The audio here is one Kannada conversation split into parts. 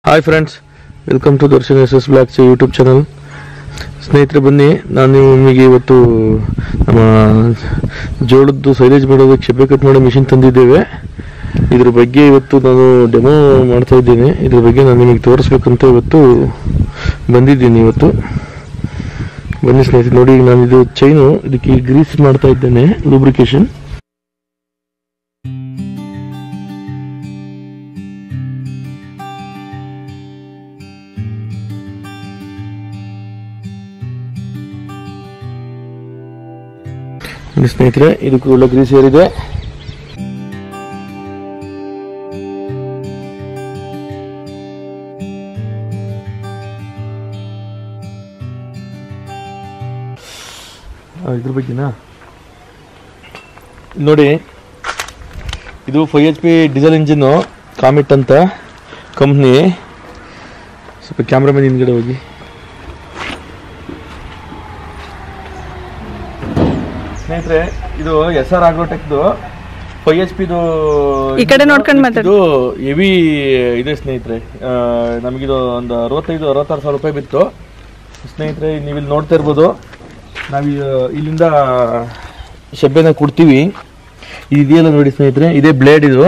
Hi friends welcome to Darshan S S blogs YouTube channel ಸ್ನೇಹಿತರೆ ಬನ್ನಿ ನಾನು ನಿಮಗೆ ಇವತ್ತು ನಮ್ಮ ಜೋಳದ್ದು ಸೈಲೇಜ್ ಮಾಡೋದಕ್ಕೆ ಶೆಬ್ಬೆ ಕಟ್ ಮಾಡೋ ಮಿಷಿನ್ ತಂದಿದ್ದೇವೆ ಇದ್ರ ಬಗ್ಗೆ ಇವತ್ತು ನಾನು ಡೆಮೋ ಮಾಡ್ತಾ ಇದ್ದೀನಿ ಇದ್ರ ಬಗ್ಗೆ ನಾನು ನಿಮಗೆ ತೋರಿಸ್ಬೇಕಂತ ಇವತ್ತು ಬಂದಿದ್ದೀನಿ ಇವತ್ತು ಬನ್ನಿ ಸ್ನೇಹಿತರೆ ನೋಡಿ ಈಗ ನಾನು ಇದು ಚೈನು ಇದಕ್ಕೆ ಗ್ರೀಸ್ ಮಾಡ್ತಾ ಇದ್ದೇನೆ ಲೂಬ್ರಿಕೇಶನ್ ನೋಡಿ ಸ್ನೇಹಿತರೆ ಇದಕ್ಕೂ ಒಳ್ಳೆ ಗ್ರೀಸ್ ಏರಿದೆ ಆ, ಇದ್ರ ಬಗ್ಗೆನಾ ಇಲ್ಲಿ ನೋಡಿ ಇದು five H P diesel engine ಕಾಮಿಟ್ ಅಂತ ಕಂಪ್ನಿ ಸ್ವಲ್ಪ ಕ್ಯಾಮ್ರಾಮನ್ ಹಿಂದ್ಗಡೆ ಹೋಗಿ ಸ್ನೇಹಿತರೆ ಇದು ಎಸ್ ಆರ್ ಆಗ್ರೋಟೆಕ್ದು ಫೈವ್ ಎಚ್ ಪಿದು ಈ ಕಡೆ ನೋಡ್ಕೊಂಡ್ ಮಾತಾಡು. ಇದು ಹೆವಿ ಇದೆ ಸ್ನೇಹಿತರೆ ಆ, ನಮಗಿದು ಒಂದು ಅರವತ್ತೈದು ಅರವತ್ತಾರು ಸಾವಿರ ರೂಪಾಯಿ ಬಿತ್ತು ಸ್ನೇಹಿತರೆ ನೀವು ಇಲ್ಲಿ ನೋಡ್ತಾ ಇರ್ಬೋದು ನಾವು ಇಲ್ಲಿಂದ ಶೆಬ್ಬೆನ ಕೊಡ್ತೀವಿ ಇದೆಯಲ್ಲ ನೋಡಿ ಸ್ನೇಹಿತರೆ ಇದೇ ಬ್ಲೇಡ್ ಇದು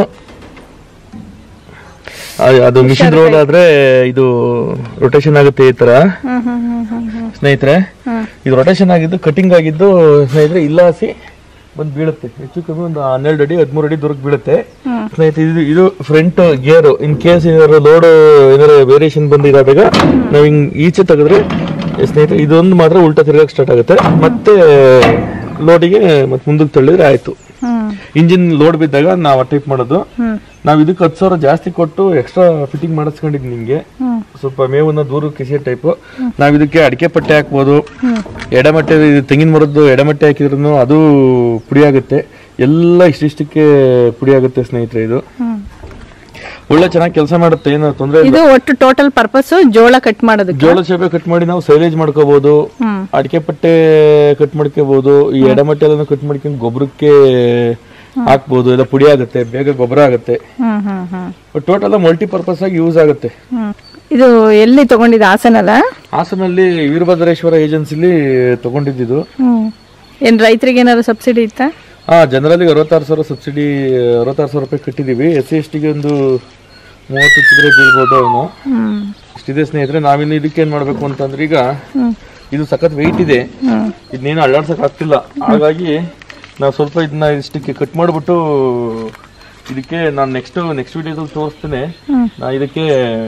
ಆ- ಅದು ಮಿಷಿನ್ ರೋಲ್ ಆದ್ರೆ ಇದು ರೊಟೇಷನ್ ಆಗುತ್ತೆ ಈ ತರ ಹ್ಮ್ ಹ್ಮ್ ಹ್ಮ್ ಹ್ಮ್ ಹ್ಮ್ ಸ್ನೇಹಿತರೆ ಹ್ಮ್. ಇದು ರೊಟೇಷನ್ ಆಗಿದ್ದು ಕಟಿಂಗ್ ಆಗಿದ್ದು ಸ್ನೇಹಿತರೆ ಇಲ್ಲಾಸಿ ಬಂದು ಬೀಳುತ್ತೆ ಹೆಚ್ಚು ಕಮ್ಮಿ ಒಂದು ಹನ್ನೆರಡು ಅಡಿ ಹದಿಮೂರು ಅಡಿ ದೂರಕ್ಕೆ ಬೀಳುತ್ತೆ ಹ್ಮ್. ಸ್ನೇಹಿತರೆ ಇದು ಇದು ಫ್ರಂಟ್ ಗೇರ್ ಇನ್ ಕೇಸ್ ಏನಾದ್ರು ಲೋಡ್ ಏನಾದ್ರು ವೇರಿಯೇಷನ್ ಬಂದಿರೋದಾಗ ನಾವು ಹಿಂಗ್ ಈಚೆ ತೆಗೆದ್ರೆ ಸ್ನೇಹಿತರೆ ಇದೊಂದು ಮಾತ್ರ ಉಲ್ಟಾ ತಿರ್ಗಕ್ಕೆ ಸ್ಟಾರ್ಟ್ ಆಗುತ್ತೆ ಮತ್ತೆ ಲೋಡಿಗೆ ಮತ್ತೆ ಮುಂದಕ್ಕೆ ತಳ್ಳಿದ್ರೆ ಆಯ್ತು ಹ್ಮ್ ಇಂಜಿನ್ ಲೋಡ್ ಬಿದ್ದಾಗ ನಾವು ಟೈಪ್ ಮಾಡೋದು ಹ್ಮ್ ನಾವು ಇದಕ್ಕೆ ಹತ್ತು ಸಾವಿರ ಜಾಸ್ತಿ ಕೊಟ್ಟು ಎಕ್ಸ್ಟ್ರಾ ಫಿಟ್ಟಿಂಗ್ ಮಾಡಿಸ್ಕೊಂಡಿದ್ದು ನಿಮಗೆ ಹ್ಮ್ ಸ್ವಲ್ಪ ಮೇವನ್ನ ದೂರ ಕಿಸೆ ಟೈಪು ನಾವು ಇದಕ್ಕೆ ಅಡಿಕೆ ಪಟ್ಟೆ ಹಾಕ್ಬೋದು ಹ್ಮ್. ಎಡಮಟ್ಟೆ ಇದು ತೆಂಗಿನ ಮರದ್ದು ಎಡಮಟ್ಟೆ ಹಾಕಿದ್ರು ಅದು ಪುಡಿ ಆಗುತ್ತೆ ಎಲ್ಲ ಇಷ್ಟಿಷ್ಟಕ್ಕೆ ಪುಡಿ ಆಗುತ್ತೆ ಸ್ನೇಹಿತರೆ ಇದು ಹ್ಮ್ ಒಳ್ಳೆ ಚೆನ್ನಾಗಿ ಕೆಲಸ ಮಾಡುತ್ತೆ ಏನು ತೊಂದರೆ ಇಲ್ಲ ಇದು ಒಟ್ಟು ಟೋಟಲ್ ಪರ್ಪಸ್ ಜೋಳ ಕಟ್ ಮಾಡೋದಕ್ಕೆ ಜೋಳ ಸೇಬೆ ಕಟ್ ಮಾಡಿ ನಾವು ಸೈಲೇಜ್ ಮಾಡ್ಕೋಬಹುದು ಹ್ಮ್ ಅಡಿಕೆ ಪಟ್ಟೆ ಕಟ್ ಮಾಡ್ಕೋಬಹುದು ಈ ಎಡಮಟ್ಟೆ ಎಲ್ಲ ಕಟ್ ಮಾಡ್ಕೊಂಡು ಗೊಬ್ಬರಕ್ಕೆ ಹಾಕ್ಬೋದು ಎಲ್ಲ ಪುಡಿ ಆಗುತ್ತೆ ಬೇಗ ಗೊಬ್ಬರ ಆಗುತ್ತೆ ಹ್ಮ್ ಹ್ಮ್ ಹ್ಮ್ ಟೋಟಲ್ ಮಲ್ಟಿ ಪರ್ಪಸ್ ಆಗಿ ಯೂಸ್ ಆಗುತ್ತೆ ಹ್ಮ್ ಇದು ಎಲ್ಲಿ ತಗೊಂಡಿದ್ದು ಹಾಸನಲ್ಲ ಹಾಸನಲ್ಲಿ ವೀರಭದ್ರೇಶ್ವರ ಏಜೆನ್ಸಿಲಿ ತಗೊಂಡಿದ್ದು ಹ್ಮ್ ಏನ್ ರೈತರಿಗೆ ಏನಾದ್ರು ಸಬ್ಸಿಡಿ ಇತ್ತಾ ಹಾ ಜನರಲಿ ಅರವತ್ತಾರು ಸಾವಿರ ಸಬ್ಸಿಡಿ ಅರವತ್ತಾರು ಸಾವಿರ ರೂಪಾಯಿ ಕಟ್ಟಿದೀವಿ ಎಸ್ ಸಿ ಎಸ್ ಟಿಗೆ ಒಂದು ಮೂವತ್ತು ಚಿಲ್ಲರೆ ಬೀಳ್ಬೋದು ಅವನು ಹ್ಮ್ ಇಷ್ಟಿದೆ ಸ್ನೇಹಿತರೆ ನಾವಿನ್ನು ಇದಕ್ಕೆ ಏನ್ ಮಾಡ್ಬೇಕು ಅಂತಂದ್ರೆ ಈಗ ಹ್ಮ್ ಇದು ಸಖತ್ ವೆಯ್ಟ್ ಇದೆ ಹ್ಮ್ ಇದನ್ನೇನು ಅಳ್ಳಾಡ್ಸಕ್ ಆಗ್ತಿಲ್ಲ ಹಾಗಾಗಿ ನಾವು ಸ್ವಲ್ಪ ಇದನ್ನ ಇಷ್ಟಕ್ಕೆ ಕಟ್ ಮಾಡಿಬಿಟ್ಟು ಇದಕ್ಕೆ ನಾನು ನೆಕ್ಸ್ಟ್ ನೆಕ್ಸ್ಟ್ ವಿಡಿಯೋದಲ್ಲಿ ತೋರಿಸ್ತೇನೆ ಹ್ಮ್. ನಾ ಇದಕ್ಕೆ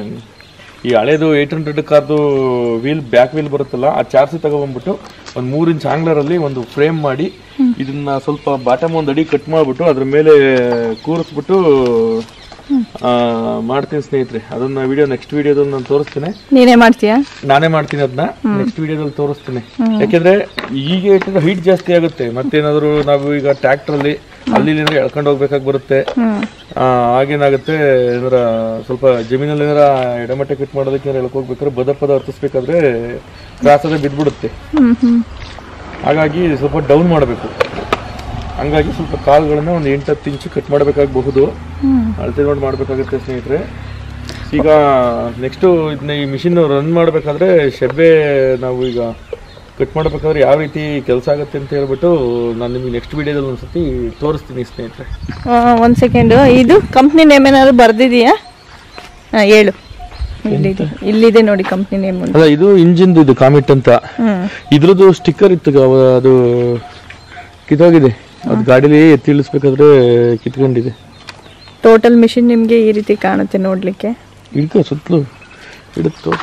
ಈ ಹಳೇದು ಏಟ್ ಹಂಡ್ರೆಡ್ ಕಾರ್ದು ವೀಲ್ ಬ್ಯಾಕ್ ವೀಲ್ ಬರುತ್ತಲ್ಲ ಆ ಚಾರ್ಸಿ ತಗೊಬಂದ್ಬಿಟ್ಟು ಒಂದು ಮೂರು ಇಂಚ್ ಆಂಗ್ಲರಲ್ಲಿ ಒಂದು ಫ್ರೇಮ್ ಮಾಡಿ ಇದನ್ನ ಸ್ವಲ್ಪ ಬಾಟಮ್ ಒಂದು ಅಡಿ ಕಟ್ ಮಾಡಿಬಿಟ್ಟು ಅದ್ರ ಮೇಲೆ ಕೂರಿಸ್ಬಿಟ್ಟು ಆ, ಮಾಡ್ತೀನಿ ಸ್ನೇಹಿತರೆ ಅದನ್ನ ವಿಡಿಯೋ ನೆಕ್ಸ್ಟ್ ವಿಡಿಯೋದಲ್ಲಿ ನಾನು ತೋರಿಸ್ತೇನೆ ನೀನೇ ಮಾಡ್ತೀಯಾ ನಾನೇ ಮಾಡ್ತೀನಿ ಅದನ್ನ ನೆಕ್ಸ್ಟ್ ವಿಡಿಯೋದಲ್ಲಿ ತೋರಿಸ್ತೀನಿ ಯಾಕೆಂದ್ರೆ ಈಗ ಇಟ್ಟಿದ್ರೆ ಹೀಟ್ ಜಾಸ್ತಿ ಆಗುತ್ತೆ ಮತ್ತೇನಾದ್ರು ನಾವು ಈಗ ಟ್ರ್ಯಾಕ್ಟರ್ ಅಲ್ಲಿ ಅಲ್ಲಿ ಇಲ್ಲಿ ಎಳ್ಕೊಂಡು ಹೋಗ್ಬೇಕಾಗಿ ಬರುತ್ತೆ ಹ್ಮ್ ಆ, ಆಗೇನಾಗುತ್ತೆ ಏನಾರ ಸ್ವಲ್ಪ ಜಮೀನಲ್ಲಿ ಏನಾರ ಎಡಮಟ್ಟೆ ಕಟ್ ಮಾಡೋದಕ್ಕೆ ಏನಾರ ಎಳ್ಕ್ ಹೋಗ್ಬೇಕಾದ್ರೆ ಬದ ಪದ ಹತ್ತಿಸ್ಬೇಕಾದ್ರೆ ಕ್ರಾಸದೇ ಬಿದ್ದ್ಬಿಡುತ್ತೆ ಹ್ಮ್ ಹ್ಮ್ ಹಾಗಾಗಿ ಸ್ವಲ್ಪ ಡೌನ್ ಮಾಡಬೇಕು ಹಂಗಾಗಿ ಸ್ವಲ್ಪ ಕಾಳುಗಳನ್ನ ಒಂದು ಎಂಟು ಹತ್ತು ಇಂಚು ಕಟ್ ಮಾಡಬೇಕಾಗಬಹುದು ಹ್ಮ್ ಅಳತೆ ನೋಡಿ ಮಾಡಬೇಕಾಗುತ್ತೆ ಸ್ನೇಹಿತರೆ ಈಗ ನೆಕ್ಸ್ಟು ಇದನ್ನ ಈ ಮಿಷಿನ್ ರನ್ ಮಾಡಬೇಕಾದ್ರೆ ಶೆಬ್ಬೆ ನಾವು ಈಗ ಕಟ್ ಮಾಡಬೇಕಾದ್ರೆ ಯಾವ ರೀತಿ ಕೆಲಸ ಆಗುತ್ತೆ ಅಂತ ಹೇಳ್ಬಿಟ್ಟು ನಾನು ನಿಮಗೆ ನೆಕ್ಸ್ಟ್ ವಿಡಿಯೋದಲ್ಲಿ ಒಂದ್ಸತಿ ತೋರಿಸ್ತೀನಿ ಸ್ನೇಹಿತರೆ ಆ, ಒಂದ್ ಸೆಕೆಂಡ್ ಇದು ಕಂಪ್ನಿ ನೇಮ್ ಏನಾದ್ರು ಬರ್ದಿದೀಯಾ ಹಾ ಹೇಳು ಇಲ್ಲಿದೆ ಇಲ್ಲಿದೆ ನೋಡಿ ಕಂಪ್ನಿ ನೇಮ್ ಅಲ್ಲ ಇದು ಇಂಜಿನ್ ಇದು ಕಾಮಿಟ್ ಅಂತ ಹ್ಮ್ ಇದ್ರದ್ದು ಸ್ಟಿಕ್ಕರ್ ಇತ್ತು ಅವ- ಅದು ಕಿತ್ತೋಗಿದೆ ಅದು ಗಾಡೀಲಿ ಎತ್ತಿ ಇಳಿಸ್ಬೇಕಾದ್ರೆ ಕಿತ್ಕೊಂಡಿದೆ ಟೋಟಲ್ ಮಿಷಿನ್ ನಿಮ್ಗೆ ಈ ರೀತಿ ಕಾಣುತ್ತೆ ನೋಡ್ಲಿಕ್ಕೆ ಇಡ್ಕೋ ಸುತ್ತಲೂ ಇಡುತ್ತೋ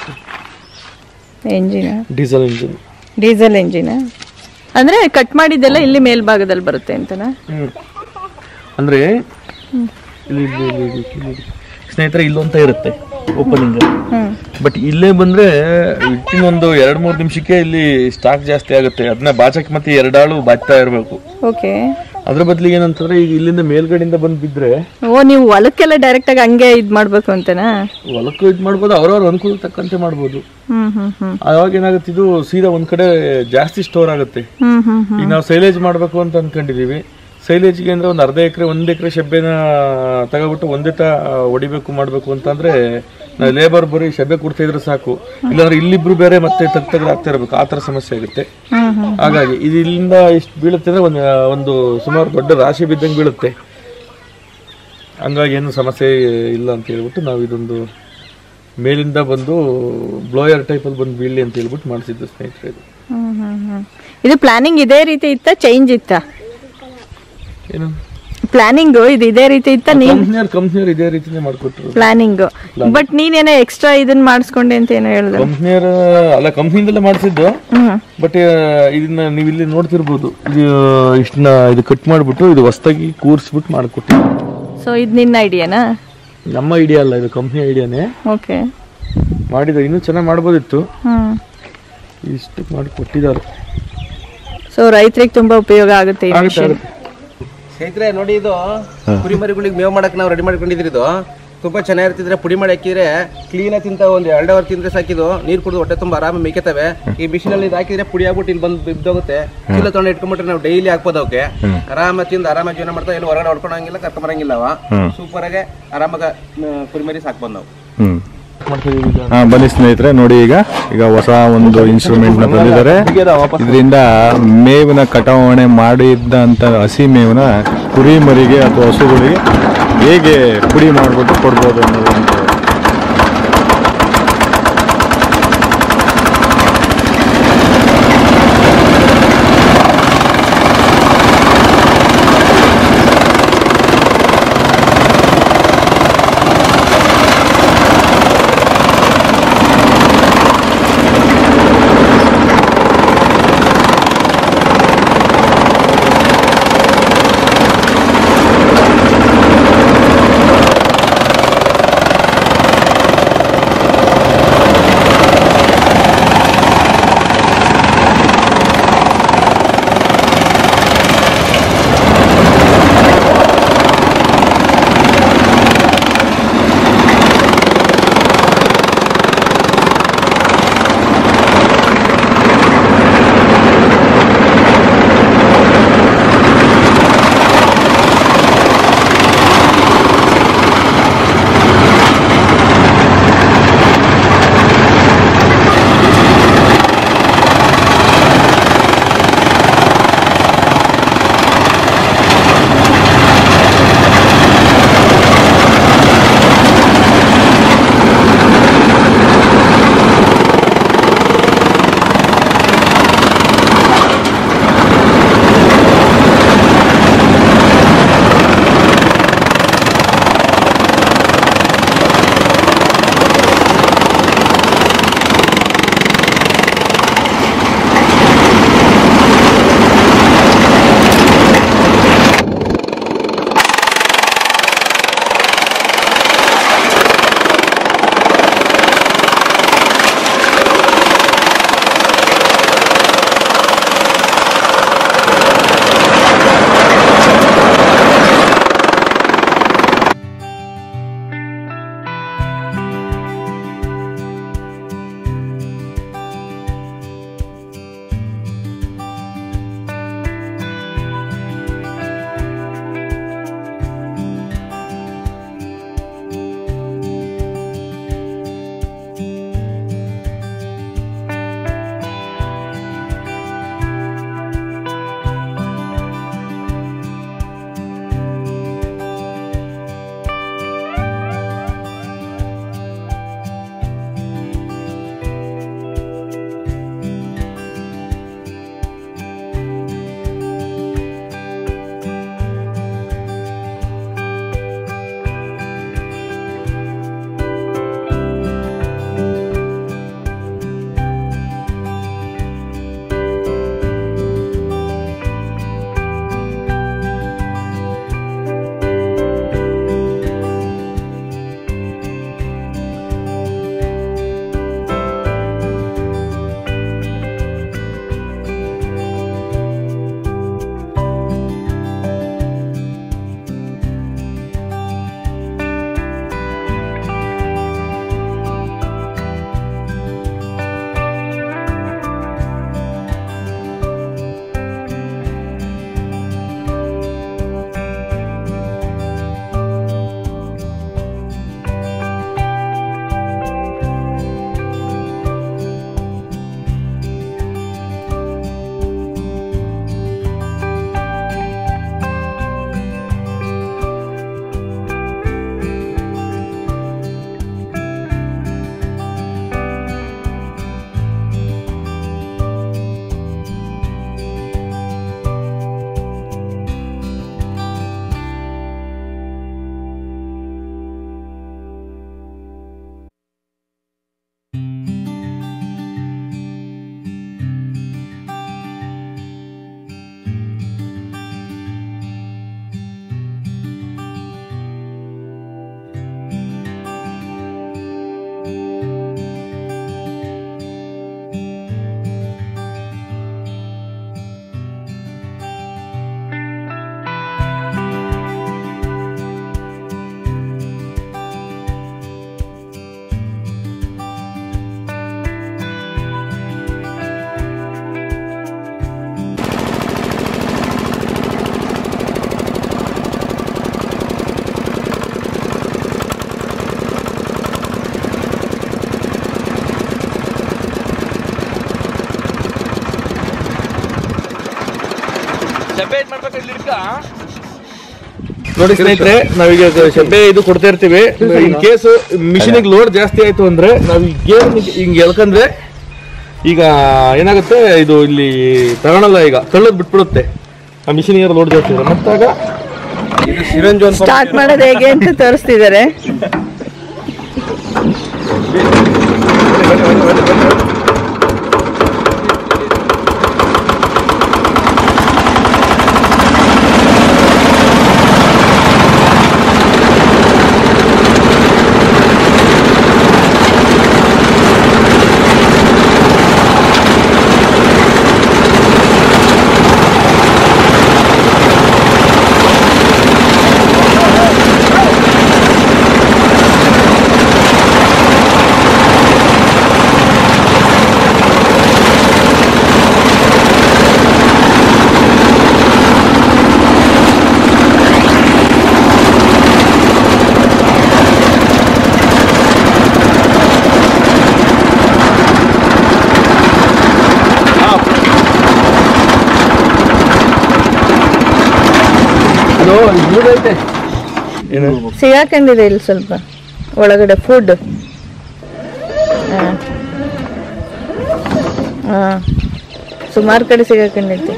engine diesel engine diesel engine ಅಂದ್ರೆ ಕಟ್ ಮಾಡಿದ್ದೆಲ್ಲ ಇಲ್ಲಿ ಮೇಲ್ಭಾಗದಲ್ಲಿ ಬರುತ್ತೆ ಅಂತನಾ ಹ್ಮ್ ಅಂದ್ರೆ ಇಲ್ಲಿ ಇಲ್ಲಿ ಇಲ್ಲಿ ಇಲ್ಲಿ ಇಲ್ಲಿ ಇಲ್ಲಿ. ಸ್ನೇಹಿತರೆ ಇಲ್ಲೊಂತ ಇರುತ್ತೆ ಓಪನಿಂಗ್ ಹ್ಮ್ ಬಟ್ ಇಲ್ಲೇ ಬಂದ್ರೆ ಇಟ್ಟಿನ ಒಂದು ಎರಡ್ ಮೂರ್ ನಿಮಿಷಕ್ಕೆ ಇಲ್ಲಿ ಸ್ಟಾಕ್ ಜಾಸ್ತಿ ಆಗುತ್ತೆ ಅದನ್ನ ಬಾಚಕ್ ಮತ್ತೆ ಎರಡಾಳು ಬಾಚ್ತಾ ಇರಬೇಕು ಓಕೆ ಅದ್ರ ಬದಲಿಗೆ ಏನಂತಂದ್ರೆ ಈಗ ಇಲ್ಲಿಂದ ಮೇಲ್ಗಡೆಯಿಂದ ಬಂದ್ ಬಿದ್ರೆ ಓ ನೀವು ಹೊಲಕ್ಕೆಲ್ಲ ಡೈರೆಕ್ಟ್ ಆಗಿ ಹಂಗೆ ಇದ್ ಮಾಡ್ಬೇಕು ಅಂತನಾ ಹೊಲಕ್ಕೂ ಇದು ಮಾಡ್ಬೋದು ಅವ್ರವ್ರ ಅನುಕೂಲ ತಕ್ಕಂತೆ ಮಾಡ್ಬೋದು ಹ್ಮ್ ಹ್ಮ್ ಹ್ಮ್ ಅವಾಗ ಏನಾಗುತ್ತೆ ಇದು ಸೀದಾ ಒಂದ್ ಕಡೆ ಜಾಸ್ತಿ ಸ್ಟೋರ್ ಆಗುತ್ತೆ ಹ್ಮ್ ಹ್ಮ್ ಹ್ಮ್ ಈಗ ನಾವು ಸೈಲೇಜ್ ಮಾಡ್ಬೇಕು ಅಂತ ಅನ್ಕೊಂಡಿದೀವಿ ಸೈಲೇಜ್ಗೆ ಅಂದ್ರೆ ಒಂದು ಅರ್ಧ ಎಕರೆ ಒಂದ್ ಎಕರೆ ಶೆಬ್ಬೆನ ತಗೊಬಿಟ್ಟು ಒಂದೇ ತ ಹೊಡಿಬೇಕು ಮಾಡ್ಬೇಕು ಅಂತಂದ್ರೆ ನಾವು ಲೇಬರ್ ಬರೀ ಶಬೆ ಕೊಡ್ತಾ ಇದ್ರೆ ಸಾಕು ಇಲ್ಲಾಂದ್ರೆ ಇಲ್ಲಿಬ್ರು ಬೇರೆ ಮತ್ತೆ ತಗ್ ತೆಗ್ದು ಆಗ್ತಾ ಇರ್ಬೇಕು ಆ ಥರ ಸಮಸ್ಯೆ ಆಗುತ್ತೆ ಹ್ಮ್ ಹ್ಮ್ ಹಾಗಾಗಿ ಇದು ಇಲ್ಲಿಂದ ಎಷ್ಟು ಬೀಳುತ್ತೆ ಅಂದ್ರೆ ಒಂದು ಒಂದು ಸುಮಾರು ದೊಡ್ಡ ರಾಶಿ ಬಿದ್ದಂಗೆ ಬೀಳುತ್ತೆ ಹಂಗಾಗಿ ಏನು ಸಮಸ್ಯೆ ಇಲ್ಲ ಅಂತ ಹೇಳ್ಬಿಟ್ಟು ನಾವು ಇದೊಂದು ಮೇಲಿಂದ ಬಂದು ಬ್ಲೋಯರ್ ಟೈಪಲ್ಲಿ ಬಂದು ಬೀಳಲಿ ಅಂತ ಹೇಳ್ಬಿಟ್ಟು ಮಾಡಿಸಿದ್ದು ಸ್ನೇಹಿತರೆ ಇದು ಹ್ಮ್ ಹ್ಮ್ ಹ್ಮ್ ಇದು ಪ್ಲಾನಿಂಗ್ ಇದೇ ರೀತಿ ಇತ್ತ ಚೇಂಜ್ ಇತ್ತ ಏನು ಪ್ಲಾನಿಂಗ್ ಇದು ಇದೇ ರೀತಿ ಇತ್ತ ನೀನ್ ಕಂಪ್ನಿಯವ್ರು ಕಂಪ್ನಿಯವ್ರು ಇದೇ ರೀತಿನೇ ಮಾಡಿಕೊಟ್ರು ಪ್ಲಾನಿಂಗ್ ಬಟ್ ನೀನೇನೋ ಎಕ್ಸ್ಟ್ರಾ ಇದನ್ನ ಮಾಡಿಸ್ಕೊಂಡೆ ಅಂತ ಏನೋ ಹೇಳ್ದೆ ಕಂಪ್ನಿಯವ್ರ ಅಲ್ಲ ಕಂಪ್ನಿಯಿಂದಲೇ ಮಾಡಿಸಿದ್ದು ಹ್ಮ್ ಬಟ್ ಇದನ್ನ ನೀವು ಇಲ್ಲಿ ನೋಡ್ತಿರ್ಬೋದು ಇದು ಇಷ್ಟನ್ನ ಇದು ಕಟ್ ಮಾಡಿಬಿಟ್ಟು ಇದು ಹೊಸ್ದಾಗಿ ಕೂರಿಸ್ಬಿಟ್ಟು ಮಾಡಿಕೊಟ್ಟಿದ್ದು ಸೊ ಇದು ನಿನ್ನ ಐಡಿಯಾನಾ ನಮ್ಮ ಐಡಿಯಾ ಅಲ್ಲ ಇದು ಕಂಪ್ನಿ ಐಡಿಯಾನೇ ಓಕೆ ಮಾಡಿದ ಇನ್ನೂ ಚೆನ್ನಾಗಿ ಮಾಡ್ಬೋದಿತ್ತು ಹ್ಮ್ ಇಷ್ಟು ಮಾಡಿ ಕೊಟ್ಟಿದ್ದಾರೆ ಸೊ ರೈತರಿಗೆ ತುಂಬಾ ಉಪಯೋಗ ಆಗುತ್ತೆ ಈ ಆಗುತ್ತೆ, machine. ಆಗುತ್ತೆ. ಸ್ನೇಹಿತರೆ ನೋಡಿ ಇದು ಕುರಿ ಮರಿಗಳಿಗೆ ಮೇವು ಮಾಡಕ್ ನಾವು ರೆಡಿ ಮಾಡ್ಕೊಂಡಿದ್ರಿ ಇದು ತುಂಬಾ ಚೆನ್ನಾಗಿರ್ತಿದ್ರೆ ಪುಡಿ ಮಾಡಿ ಹಾಕಿದ್ರೆ ಕ್ಲೀನ್ ಆಗಿ ತಿಂತ ಒಂದು ಎರಡು ಅವರ್ ತಿಂದ್ರೆ ಸಾಕಿದು ನೀರು ಕುಡಿದು ಹೊಟ್ಟೆ ತುಂಬಾ ಆರಾಮಾಗಿ ಮೇಯ್ಕತವೆ ಈ ಮಿಷಿನ್ ಅಲ್ಲಿ ಇದು ಹಾಕಿದ್ರೆ ಪುಡಿ ಆಗ್ಬಿಟ್ಟು ಇಲ್ಲಿ ಬಂದು ಬಿದ್ದೋಗುತ್ತೆ ಚೀಲ ತೊಗೊಂಡು ಇಟ್ಕೊಂಡ್ಬಿಟ್ರೆ ನಾವು ಡೈಲಿ ಹಾಕ್ಬೋದು ಅವಕ್ಕೆ ಆರಾಮಾಗಿ ತಿಂದು ಆರಾಮಾಗಿ ಜೀವನ ಮಾಡ್ತಾ ಇಲ್ಲಿ ಹೊರಗಡೆ ಹೊಡ್ಕೊಳಂಗಿಲ್ಲ ಕರ್ಕೊಂಬರಂಗಿಲ್ಲ ಅವ ಸೂಪರ್ ಆಗಿ ಆರಾಮಾಗ ಕುರಿ ಮರಿ ಸಾಕ್ಬೋದು ನಾವು ಹ್ಮ್ ಮಾಡ್ತಾ ಇದೀವಿ ಈಗ. ಹಾ ಬನ್ನಿ ಸ್ನೇಹಿತರೆ ನೋಡಿ ಈಗ ಈಗ ಹೊಸ ಒಂದು ಇನ್ಸ್ಟ್ರೂಮೆಂಟ್ ನ ತಂದಿದ್ದಾರೆ ಹೀಗೆಲ್ಲ ವಾಪಸ್ ಇದರಿಂದ ಮೇವಿನ ಕಟಾವಣೆ ಮಾಡಿದ್ದಂತ ಹಸಿ ಮೇವನ್ನ ಕುರಿ ಮರಿಗೆ ಅಥವಾ ಹಸುಗಳಿಗೆ ಹೇಗೆ ಪುಡಿ ಮಾಡ್ಬಿಟ್ಟು ಕೊಡ್ಬೋದು ಅನ್ನೋದು ಒಂದು ನೋಡಿ ಸ್ನೇಹಿತರೆ ನಾವೀಗ ಶಬ್ಬೆ ಇದು ಕೊಡ್ತಾ ಇರ್ತೀವಿ ಇನ್ ಕೇಸ್ ಮಿಷಿನಿಗೆ ಲೋಡ್ ಜಾಸ್ತಿ ಆಯ್ತು ಅಂದ್ರೆ ನಾವು ಈ ಗೇರ್ ಹಿಂಗ್ ಎಳ್ಕಂದ್ರೆ ಈಗ ಏನಾಗುತ್ತೆ ಇದು ಇಲ್ಲಿ ತಗೊಳಲ್ಲ ಈಗ ತಳ್ಳೋದ್ ಬಿಟ್ಬಿಡುತ್ತೆ ಆ ಮಿಷಿನಿಗೆ ಲೋಡ್ ಜಾಸ್ತಿ ಇದೆ ಮತ್ತಾಗ ಇದು ಸಿರಂಜು ಅಂತ ಸ್ಟಾರ್ಟ್ ಮಾಡೋದು ಹೇಗೆ ಅಂತ ತೋರಿಸ್ತಿದ್ದಾರೆ ಅದು ಇಲ್ಲೈತೆ ಏನು ಸಿಗಾಕೊಂಡಿದೆ ಇಲ್ಲಿ ಸ್ವಲ್ಪ ಒಳಗಡೆ ಫುಡ್ ಹಾಂ ಸುಮಾರು ಕಡೆ ಸಿಗಾಕೊಂಡೈತೆ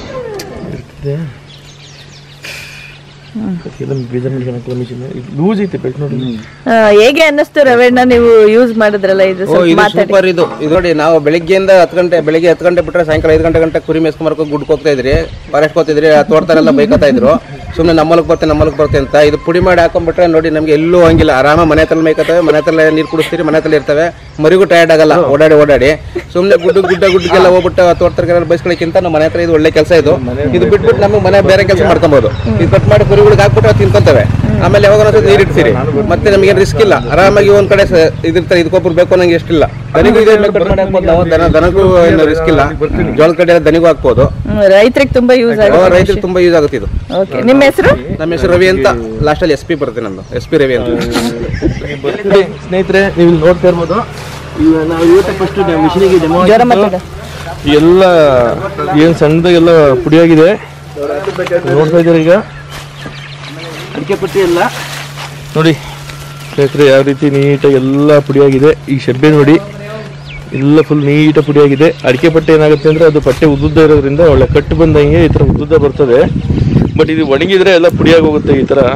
ಬೇಜಾರ್ ಮಾಡ್ಕೊಳಕ್ಕೆ ಮಿಷಿನ್ ಲೂಸ್ ಐತೆ ಬೆಲ್ಟ್ ನೋಡಿ ಆ, ಹೇಗೆ ಅನ್ನಿಸ್ತು ರವೆಣ್ಣ ನೀವು ಯೂಸ್ ಮಾಡಿದ್ರಲ್ಲ ಇದು ಓ ಸ್ವಲ್ಪ ಇದು ಮಾತಾಡಿ ಸೂಪರ್ ಇದು ಇದು ನೋಡಿ ನಾವು ಬೆಳಿಗ್ಗೆಯಿಂದ ಹತ್ತು ಗಂಟೆ ಬೆಳಿಗ್ಗೆ ಹತ್ತು ಗಂಟೆ ಬಿಟ್ರೆ ಸಾಯಂಕಾಲ ಐದು ಗಂಟೆ ಗಂಟೆ ಕುರಿ ಮೇಸ್ಕೊಂಬರ್ಕೊ ಗುಡ್ಕ ಹೋಗ್ತಾ ಇದ್ರಿ ಫಾರೆಸ್ಟ್ ಹೋಗ್ತಿದ್ರಿ ಆ ತೋಟದಲ್ಲೆಲ್ಲ ಬೈಕತ್ತಾ ಇದ್ರು ಸುಮ್ಮನೆ ನಮ್ಮಲ್ಕ್ ಬರ್ತೆ ನಮ್ಮಲ್ಕ್ ಬರ್ತೆ ಅಂತ ಇದು ಪುಡಿ ಮಾಡಿ ಹಾಕೊಂಡ್ಬಿಟ್ರೆ ನೋಡಿ ನಮ್ಗೆ ಎಲ್ಲೂ ಹಂಗಿಲ್ಲ ಆರಾಮ ಮನೆ ಹತ್ರ ಮೇಯ್ಕತ್ತವೆ ಮನೆ ಹತ್ರ ನೀರು ಕುಡಿಸ್ತೀರಿ ಮನೆ ಹತ್ರ ಇರ್ತವೆ ಮರಿಗೂ ಟಯರ್ಡ್ ಆಗಲ್ಲ ಓಡಾಡಿ ಓಡಾಡಿ ಸುಮ್ಮನೆ ಗುಡ್ಡ ಗುಡ್ಡ ಗುಡ್ಡಕ್ಕೆಲ್ಲ ಹೋಗ್ಬಿಟ್ಟು ತೋಟದ ಬೈಸ್ಕೊಳಕ್ಕಿಂತ ನಮ್ಮ ಮನೆ ಹತ್ರ ಇದು ಒಳ್ಳೆ ಕೆಲಸ ಇದು ಇದು ಬಿಟ್ಬಿಟ್ಟು ನಮಗೆ ಮನೆ ಬೇರೆ ಕೆಲಸ ಮಾಡ್ಕೊಬೋದು ಇದು ಕಟ್ ಮಾಡಿ ಕುರಿಗಳಿಗೆ ಹಾಕ್ಬಿಟ್ಟು ಅದು ತಿನ್ಕೊಂತವೆ ಆಮೇಲೆ ಯಾವಾಗ ನೀರು ಇಡ್ತೀರಿ ಮತ್ತೆ ನಮಗೆ ರಿಸ್ಕ್ ಇಲ್ಲ ಆರಾಮಾಗಿ ಒಂದ್ ಕಡೆ ಸ- ಇದಿರ್ತಾರೆ ಇದಕ್ಕೊಬ್ರು ಬೇಕು ಅನ್ನಂಗೆ ಎಷ್ಟಿಲ್ಲ ದನಿಗೂ ಇದೆ ಕಟ್ ಮಾಡಿ ಹಾಕ್ಬೋದು ನಾವು ದನ ದನಗೂ ಏನು ರಿಸ್ಕ್ ಇಲ್ಲ ಜೋಳದ ಕಡೆ ಎಲ್ಲ ದನಿಗೂ ಹಾಕ್ಬೋದು ರೈತರಿಗೆ ತುಂಬಾ ಯೂಸ್ ಆಗುತ್ತೆ ರೈತರಿಗೆ ತುಂಬಾ ಯೂಸ್ ಆಗುತ್ತೆ ಇದು ಓಕೆ ನಿಮ್ಮ ಹೆಸರು ನಮ್ಮ ಹೆಸರು ರವಿ ಅಂತ ಲಾಸ್ಟ್ ಅಲ್ಲಿ ಎಸ್ ಪಿ ಬರುತ್ತೆ ನಮ್ದು ಎಸ್ ಪಿ ರವಿ ಅಂತ ಸ್ನೇಹಿತರೆ ನೀವು ಇಲ್ಲಿ ನೋಡ್ತಾ ಇರ್ಬೋದು ಈಗ ನಾವು ಇವತ್ತೇ ಫಸ್ಟ್ ಮಿಷಿನಿಗೆ ಡೆಮೋ ಜ್ವರ ಮಾತಾಡ ಎಲ್ಲ ಏನು ಸಣ್ಣದಾಗೆಲ್ಲ ಪುಡಿಯಾಗಿದೆ ನೋಡ್ತಾ ಇದ್ದೀರಾ ಈಗ ಅಡಿಕೆ ಪಟ್ಟಿ ಎಲ್ಲ ನೋಡಿ ಸ್ನೇಹಿತರೆ ಯಾವ ರೀತಿ ನೀಟಾಗಿ ಎಲ್ಲ ಪುಡಿಯಾಗಿದೆ ಈ ಶೆಬ್ಬೆ ನೋಡಿ ಎಲ್ಲ ಫುಲ್ ನೀಟಾಗಿ ಪುಡಿಯಾಗಿದೆ ಅಡಿಕೆ ಪಟ್ಟೆ ಏನಾಗುತ್ತೆ ಅಂದ್ರೆ ಅದು ಪಟ್ಟೆ ಉದ್ದುದ್ದ ಇರೋದ್ರಿಂದ ಒಳ್ಳೆ ಕಟ್ಟು ಬಂದಂಗೆ ಈ ಥರ ಉದ್ದುದ್ದ ಬರ್ತದೆ ಬಟ್ ಇದು ಒಣಗಿದ್ರೆ ಎಲ್ಲ ಪುಡಿಯಾಗಿ ಹೋಗುತ್ತೆ ಈ ಥರ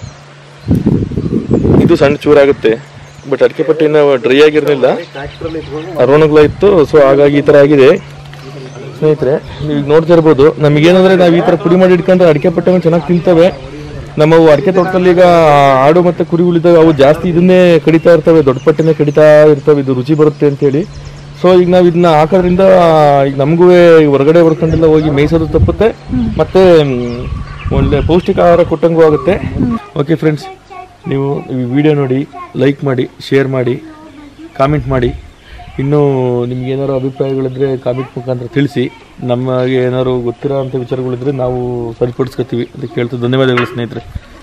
ಇದು ಸಣ್ಣ ಚೂರಾಗುತ್ತೆ ಬಟ್ ಅಡಿಕೆ ಪಟ್ಟಿನ ಡ್ರೈ ಆಗಿರಲಿಲ್ಲ ಅರೋಣಗ್ಲ ಇತ್ತು ಸೊ ಹಾಗಾಗಿ ಈ ಥರ ಆಗಿದೆ ಸ್ನೇಹಿತರೆ ನೀವು ನೋಡ್ತಾ ಇರ್ಬೋದು ನಮಗೇನಂದ್ರೆ ನಾವು ಈ ಥರ ಪುಡಿ ಮಾಡಿ ಇಟ್ಕೊಂಡ್ರೆ ಅಡಿಕೆ ಪಟ್ಟೆನ ಚೆನ್ನಾಗಿ ತಿಂತವೆ ನಮ್ಮ ಅಡಿಕೆ ತೋಟದಲ್ಲಿ ಈಗ ಆಡು ಮತ್ತು ಕುರಿಗಳಿದ್ದಾವೆ ಅವು ಜಾಸ್ತಿ ಇದನ್ನೇ ಕಡಿತಾ ಇರ್ತವೆ ದೊಡ್ಡ ಪಟ್ಟೆನೇ ಕಡಿತಾ ಇರ್ತವೆ ಇದು ರುಚಿ ಬರುತ್ತೆ ಅಂತೇಳಿ ಸೊ ಈಗ ನಾವು ಇದನ್ನ ಹಾಕೋದ್ರಿಂದ ಈಗ ನಮಗೂ ಹೊರಗಡೆ ಹೊರ್ಕೊಂಡೆಲ್ಲ ಹೋಗಿ ಮೇಯಿಸೋದು ತಪ್ಪುತ್ತೆ ಮತ್ತೆ ಮ್, ಒಳ್ಳೆ ಪೌಷ್ಟಿಕ ಆಹಾರ ಕೊಟ್ಟಂಗೂ ಆಗುತ್ತೆ ಓಕೆ ಫ್ರೆಂಡ್ಸ್ ನೀವು ಈ ವಿಡಿಯೋ ನೋಡಿ ಲೈಕ್ ಮಾಡಿ ಶೇರ್ ಮಾಡಿ ಕಾಮೆಂಟ್ ಮಾಡಿ ಇನ್ನೂ ನಿಮ್ಗೆ ಏನಾದ್ರು ಅಭಿಪ್ರಾಯಗಳಿದ್ರೆ ಕಾಮೆಂಟ್ ಮುಖಾಂತರ ತಿಳಿಸಿ ನಮಗೆ ಏನಾದ್ರು ಗೊತ್ತಿರೋ ಅಂಥ ವಿಚಾರಗಳಿದ್ರೆ ನಾವು ಸರಿಪಡಿಸ್ಕೊತೀವಿ ಅಂತ ಕೇಳ್ತಾ ಧನ್ಯವಾದಗಳು ಸ್ನೇಹಿತರೆ